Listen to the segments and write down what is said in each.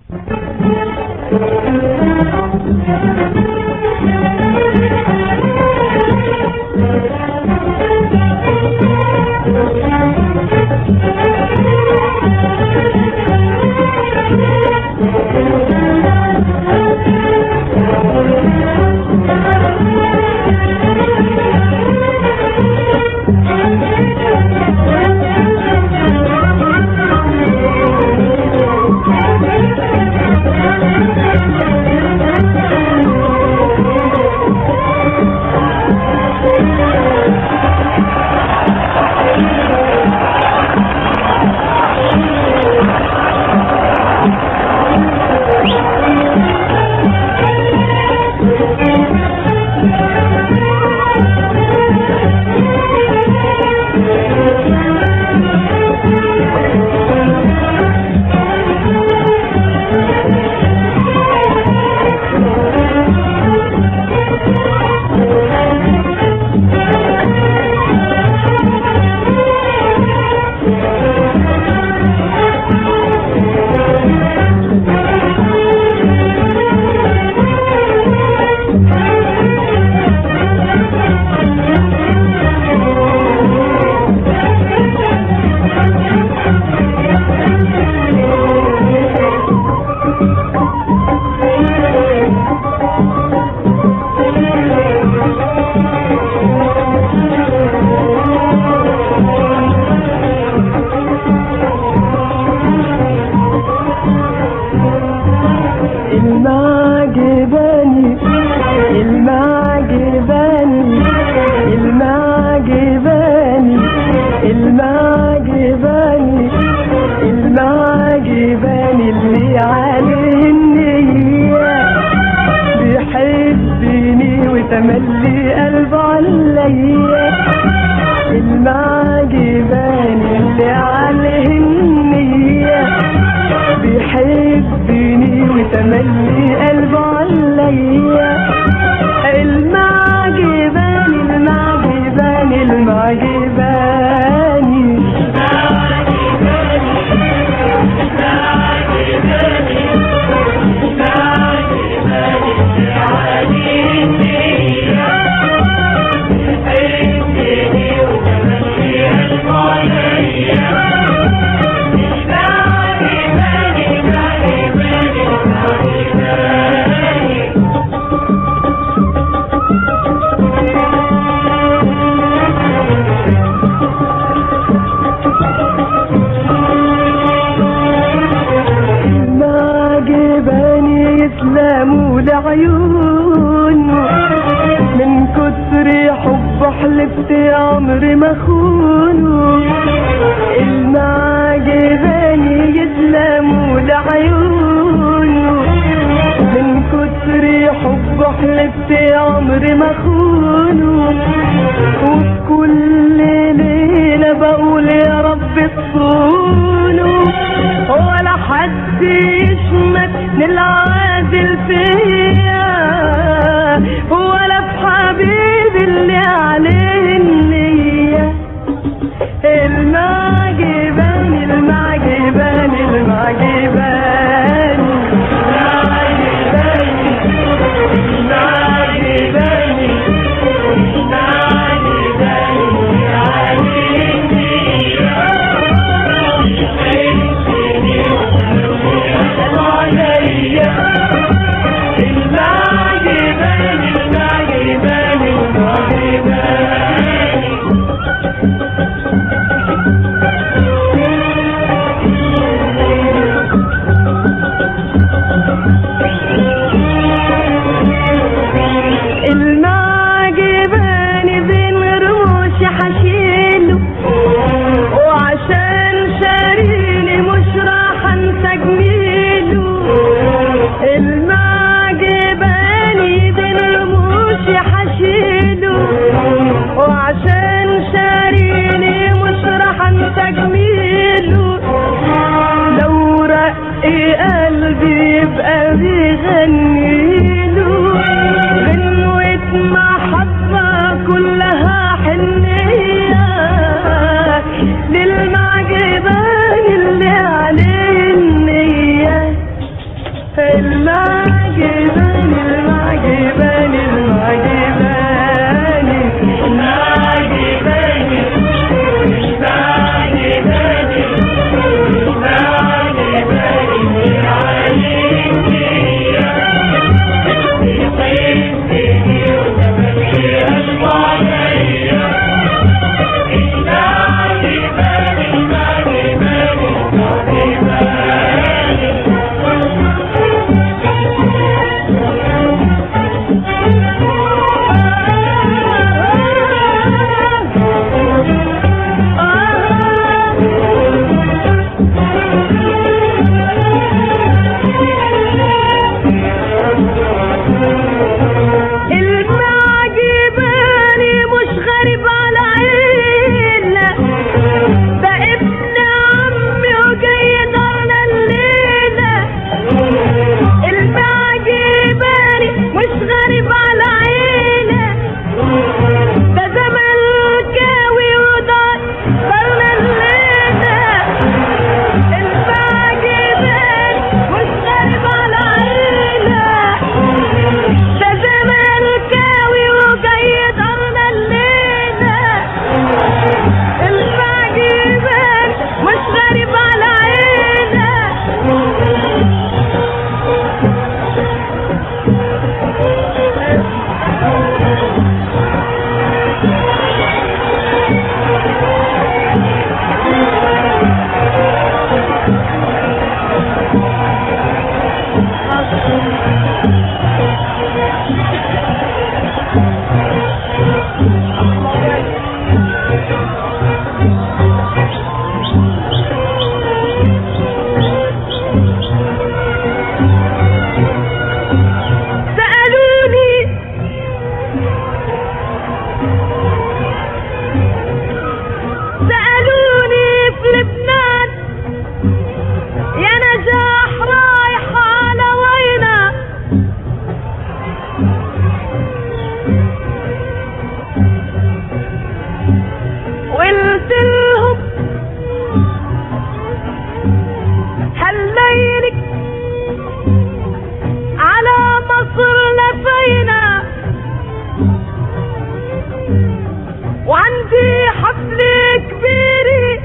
المعجباني المعجباني المعجباني المعجباني المعجباني اللي عليه النية بيحبني وتملي قلبه عليا المعجباني اللي عليه النية بيحبني وتملي قلبه عليا المعجباني المعجباني المعجباني معجباني يسلموا لعيونه من كتر حب حلفت عمري ما خونه المعجباني يسلموا لعيونه من كتر حب حلفت عمري ما خونه وفي كل ليلة بقول يا رب تصونه ولا حد يشمت العادل فيا ولا في حبيبي اللي عليه النية المعجباني المعجباني المعجباني المعجباني المعجباني بين رموشي حشيله وعشان شاريني مش راح انسى جميله المعجباني بين رموشي حشيله وعشان شاريني مش راح انسى جميله لو رقي قلبي يبقى بيغنيله غنوة محبة كلها حنية للمعجبان اللي عليه النية وعندي حفل كبير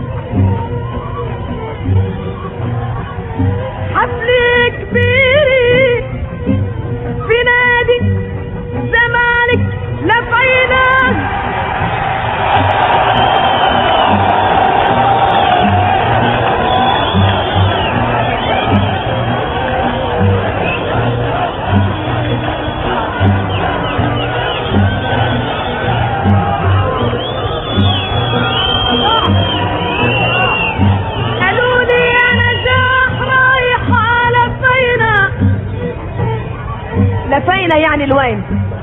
حفل كبير في نادي زمالك لفينا قالوا لي انا جاح رايحه لفينا لفينا يعني لوين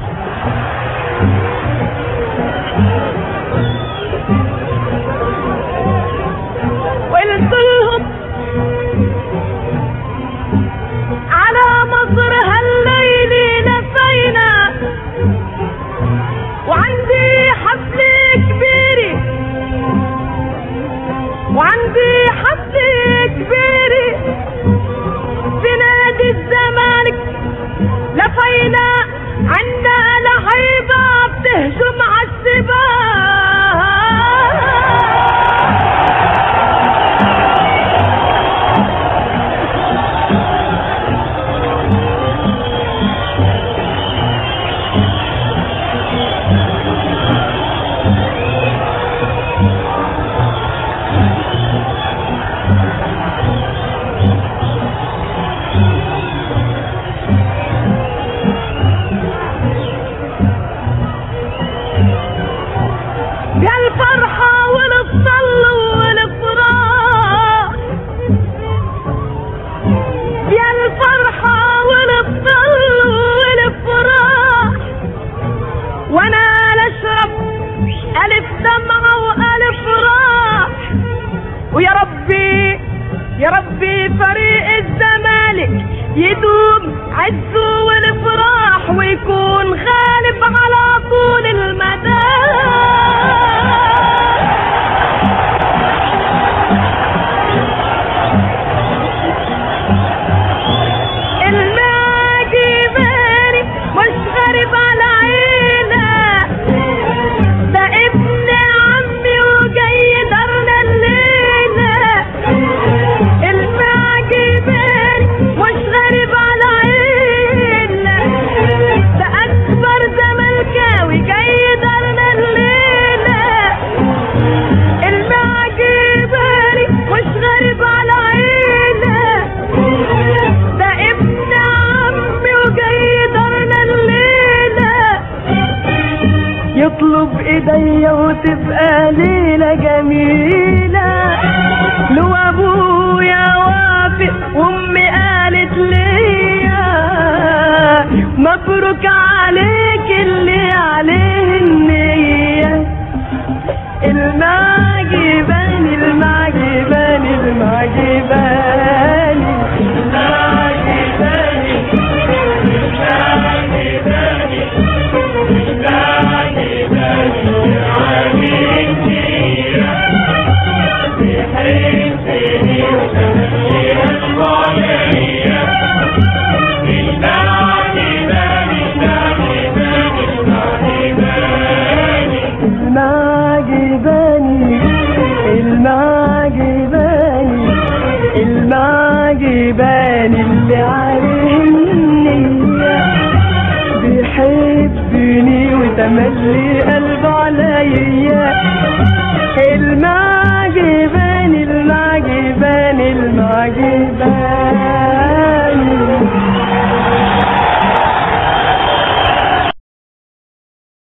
قلت لهم على مصر هالليل لفينا وعندي حفل كبير وعندي حفل كبير في نادي الزمالك لفينا عنا لعيبة بتهجم عالسباق يا الفرحة والصل والفراق يا الفرحة والصل والفراق وانا لاشرب الف دمعة والف راح ويا ربي يا ربي فريق الزمالك يدوم عزه والفراح ويكون غالب على طول المدى الماجي باري مش غريب على عيلة ده ابن عمي وجاي دارنا الليلة الماجي باري مش غريب على عيلة ده أكبر زملكاوي جاي دارنا الليلة الماجي باري مش غريب على عيلة ده ابن عمي وجاي دارنا الليلة يطلب ايديا وتبقى ليلة جميلة لو ابويا وافق وامي قالت ليا مبروك عليك اللي عليه النية المعجباني المعجباني المعجباني المعجباني المعجباني المعجباني المعجباني اللي عليه النية بيحبني وتملي قلبه عليا المعجباني المعجباني المعجباني